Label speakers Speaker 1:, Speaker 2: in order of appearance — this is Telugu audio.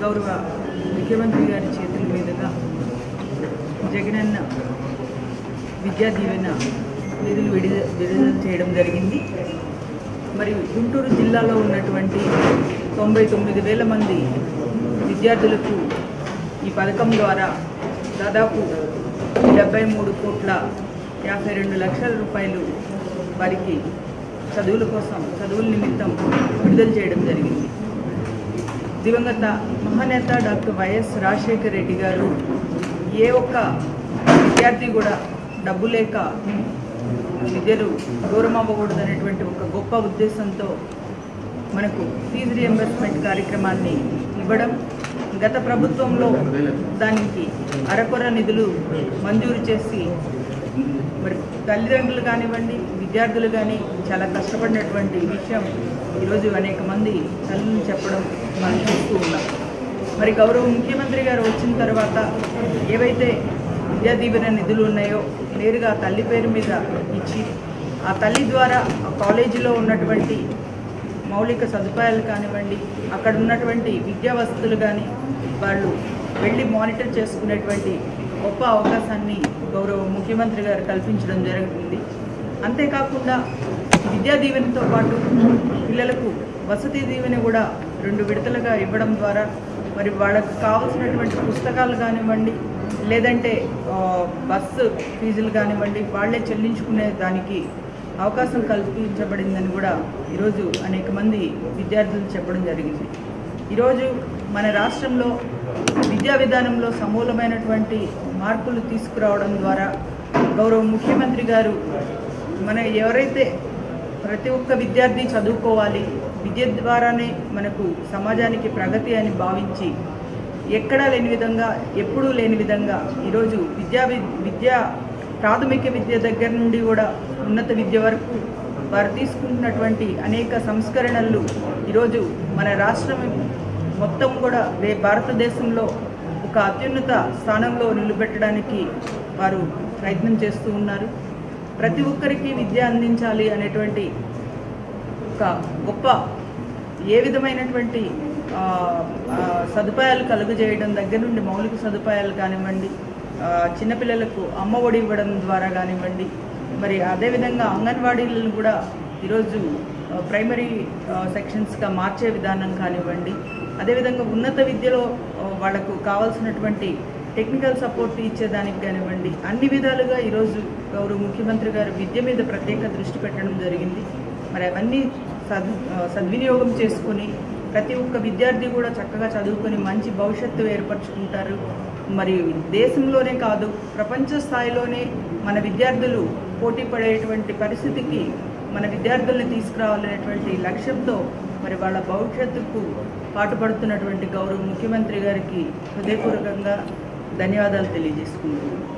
Speaker 1: గౌరవ ముఖ్యమంత్రి గారి చేతుల మీదుగా జగనన్న విద్యా దీవెన నిధులు విడుదల విడుదల చేయడం జరిగింది మరి గుంటూరు జిల్లాలో ఉన్నటువంటి తొంభై తొమ్మిది వేల మంది విద్యార్థులకు ఈ పథకం ద్వారా దాదాపు డెబ్బై మూడు కోట్ల యాభై రెండు లక్షల రూపాయలు వారికి చదువుల కోసం చదువుల నిమిత్తం విడుదల చేయడం జరిగింది దివంగత మహానేత డాక్టర్ వైఎస్ రాజశేఖర రెడ్డి గారు ఏ ఒక్క విద్యార్థి కూడా డబ్బు లేక విద్యలు దూరం అవ్వకూడదు అనేటువంటి ఒక గొప్ప ఉద్దేశంతో మనకు ఫీజు రియంబర్స్మెంట్ కార్యక్రమాన్ని ఇవ్వడం గత ప్రభుత్వంలో దానికి అరకొర నిధులు మంజూరు చేసి మరి తల్లిదండ్రులు కానివ్వండి విద్యార్థులు కానీ చాలా కష్టపడినటువంటి విషయం ఈరోజు అనేక మంది తల్లులు చెప్పడం మనం చూస్తూ ఉన్నాం మరి గౌరవ ముఖ్యమంత్రి గారు వచ్చిన తర్వాత ఏవైతే విద్యా దీవెన నిధులు ఉన్నాయో నేరుగా ఆ తల్లి పేరు మీద ఇచ్చి ఆ తల్లి ద్వారా ఆ కాలేజీలో ఉన్నటువంటి మౌలిక సదుపాయాలు కానివ్వండి అక్కడ ఉన్నటువంటి విద్యా వసతులు కానీ వాళ్ళు వెళ్ళి మానిటర్ చేసుకునేటువంటి గొప్ప అవకాశాన్ని గౌరవ ముఖ్యమంత్రి గారు కల్పించడం జరుగుతుంది అంతేకాకుండా విద్యా దీవెనతో పాటు పిల్లలకు వసతి దీవెన కూడా రెండు విడతలుగా ఇవ్వడం ద్వారా మరి వాళ్ళకు కావాల్సినటువంటి పుస్తకాలు కానివ్వండి లేదంటే ఆ, బస్సు ఫీజులు కానివ్వండి వాళ్ళే చెల్లించుకునే దానికి అవకాశం కల్పించబడిందని కూడా ఈరోజు అనేక మంది విద్యార్థులు చెప్పడం జరిగింది ఈరోజు మన రాష్ట్రంలో విద్యా విధానంలో సమూలమైనటువంటి మార్పులు తీసుకురావడం ద్వారా గౌరవ ముఖ్యమంత్రి గారు మన ఎవరైతే ప్రతి ఒక్క విద్యార్థి చదువుకోవాలి విద్య ద్వారానే మనకు సమాజానికి ప్రగతి అని భావించి ఎక్కడా లేని విధంగా ఎప్పుడూ లేని విధంగా ఈరోజు విద్యా వి- విద్య ప్రాథమిక విద్య దగ్గర నుండి కూడా ఉన్నత విద్య వరకు వారు తీసుకుంటున్నటువంటి అనేక సంస్కరణలు ఈరోజు మన రాష్ట్రం మొత్తం కూడా రే భారతదేశంలో ఒక అత్యున్నత స్థానంలో నిలబెట్టడానికి వారు ప్రయత్నం చేస్తూ ఉన్నారు ప్రతి ఒక్కరికి విద్య అందించాలి అనేటువంటి ఒక గొప్ప ఏ విధమైనటువంటి ఆ, ఆ, సదుపాయాలు కలుగజేయడం దగ్గర నుండి మౌలిక సదుపాయాలు కానివ్వండి ఆ, చిన్నపిల్లలకు అమ్మ ఒడి ఇవ్వడం ద్వారా కానివ్వండి మరి అదేవిధంగా అంగన్వాడీలను కూడా ఈరోజు ఆ, ప్రైమరీ ఆ, సెక్షన్స్గా మార్చే విధానం కానివ్వండి అదేవిధంగా ఉన్నత విద్యలో ఆ, వాళ్ళకు కావాల్సినటువంటి టెక్నికల్ సపోర్ట్ ఇచ్చేదానికి కానివ్వండి అన్ని విధాలుగా ఈరోజు గౌరవ ముఖ్యమంత్రి గారు విద్య మీద ప్రత్యేక దృష్టి పెట్టడం జరిగింది మరి అవన్నీ సద్ ఆ, సద్వినియోగం చేసుకొని ప్రతి ఒక్క విద్యార్థి కూడా చక్కగా చదువుకొని మంచి భవిష్యత్తు ఏర్పరచుకుంటారు మరి దేశంలోనే కాదు ప్రపంచ స్థాయిలోనే మన విద్యార్థులు పోటీ పడేటువంటి పరిస్థితికి మన విద్యార్థుల్ని తీసుకురావాలనేటువంటి లక్ష్యంతో మరి వాళ్ళ భవిష్యత్తుకు పాటుపడుతున్నటువంటి గౌరవ ముఖ్యమంత్రి గారికి హృదయపూర్వకంగా ధన్యవాదాలు తెలియజేసుకుంటున్నాను